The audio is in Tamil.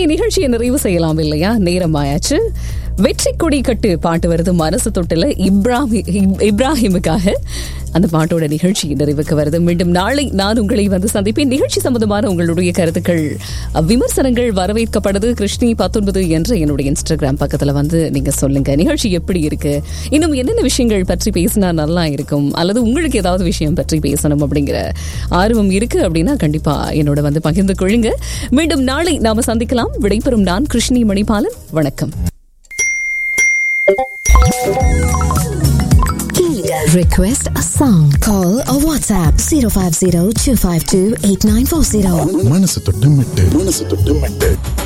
இன்றைய நிகழ்ச்சியை நிறைவு செய்யலாம் இல்லையா நேரம் ஆயாச்சு வெற்றி கொடி கட்டு பாட்டு வருது மனசு தொட்டில் இப்ராஹி இப்ராஹிமுக்காக அந்த பாட்டோட நிகழ்ச்சி நிறைவுக்கு வருது மீண்டும் நாளை நான் உங்களை வந்து சந்திப்பேன் நிகழ்ச்சி சம்பந்தமான உங்களுடைய கருத்துக்கள் விமர்சனங்கள் வரவேற்கப்படுது கிருஷ்ணி பத்தொன்பது என்ற என்னுடைய இன்ஸ்டாகிராம் பக்கத்துல வந்து நீங்க சொல்லுங்க நிகழ்ச்சி எப்படி இருக்கு இன்னும் என்னென்ன விஷயங்கள் பற்றி பேசினா நல்லா இருக்கும் அல்லது உங்களுக்கு ஏதாவது விஷயம் பற்றி பேசணும் அப்படிங்கிற ஆர்வம் இருக்கு அப்படின்னா கண்டிப்பா என்னோட வந்து பகிர்ந்து கொள்ளுங்க மீண்டும் நாளை நாம சந்திக்கலாம் விடைபெறும் நான் கிருஷ்ணி மணிபாலன் வணக்கம் Request a song. Call or WhatsApp 050 252 8940. மனசு தொட்டு மெட்டு மனசு தொட்டு மெட்டு